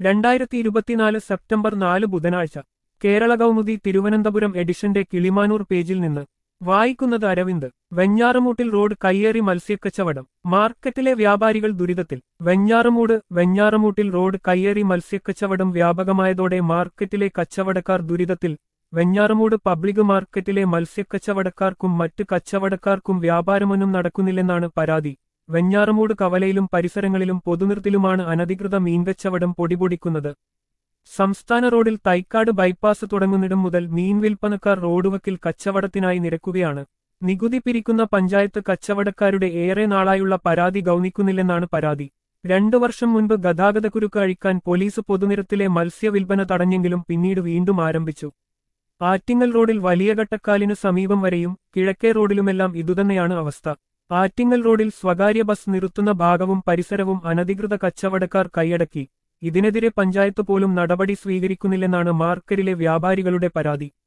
രണ്ടായിരത്തി ഇരുപത്തിനാല് സെപ്റ്റംബർ നാല് ബുധനാഴ്ച കേരള കൗമുദി തിരുവനന്തപുരം എഡിഷന്റെ കിളിമാനൂർ പേജിൽ നിന്ന് വായിക്കുന്നത് അരവിന്ദ് വെഞ്ഞാറമൂട്ടിൽ റോഡ് കയ്യേറി മത്സ്യക്കച്ചവടം മാർക്കറ്റിലെ വ്യാപാരികൾ ദുരിതത്തിൽ വെഞ്ഞാറമൂട് വെഞ്ഞാറമൂട്ടിൽ റോഡ് കയ്യേറി മത്സ്യക്കച്ചവടം വ്യാപകമായതോടെ മാർക്കറ്റിലെ കച്ചവടക്കാർ ദുരിതത്തിൽ വെഞ്ഞാറമൂട് പബ്ലിക് മാർക്കറ്റിലെ മത്സ്യക്കച്ചവടക്കാർക്കും മറ്റ് കച്ചവടക്കാർക്കും വ്യാപാരമൊന്നും നടക്കുന്നില്ലെന്നാണ് പരാതി വെഞ്ഞാറമൂട് കവലയിലും പരിസരങ്ങളിലും പൊതുനിർത്തിലുമാണ് അനധികൃത മീൻകച്ചവടം പൊടിപൊടിക്കുന്നത് സംസ്ഥാന റോഡിൽ തൈക്കാട് ബൈപ്പാസ് തുടങ്ങുന്നിടം മുതൽ മീൻ വിൽപ്പനക്കാർ റോഡുവക്കിൽ കച്ചവടത്തിനായി നിരക്കുകയാണ് നികുതി പിരിക്കുന്ന പഞ്ചായത്ത് കച്ചവടക്കാരുടെ ഏറെ നാളായുള്ള പരാതി ഗൗനിക്കുന്നില്ലെന്നാണ് പരാതി രണ്ടു വർഷം മുൻപ് ഗതാഗതക്കുരുക്ക് അഴിക്കാൻ പോലീസ് പൊതുനിരത്തിലെ മത്സ്യവിൽപ്പന തടഞ്ഞെങ്കിലും പിന്നീട് വീണ്ടും ആരംഭിച്ചു ആറ്റിങ്ങൽ റോഡിൽ വലിയ ഘട്ടക്കാലിനു സമീപം വരെയും കിഴക്കേ റോഡിലുമെല്ലാം ഇതുതന്നെയാണ് അവസ്ഥ ആറ്റിങ്ങൽ റോഡിൽ സ്വകാര്യ ബസ് നിർത്തുന്ന ഭാഗവും പരിസരവും അനധികൃത കച്ചവടക്കാർ കൈയടക്കി ഇതിനെതിരെ പഞ്ചായത്ത് പോലും നടപടി സ്വീകരിക്കുന്നില്ലെന്നാണ് മാർക്കറ്റിലെ വ്യാപാരികളുടെ പരാതി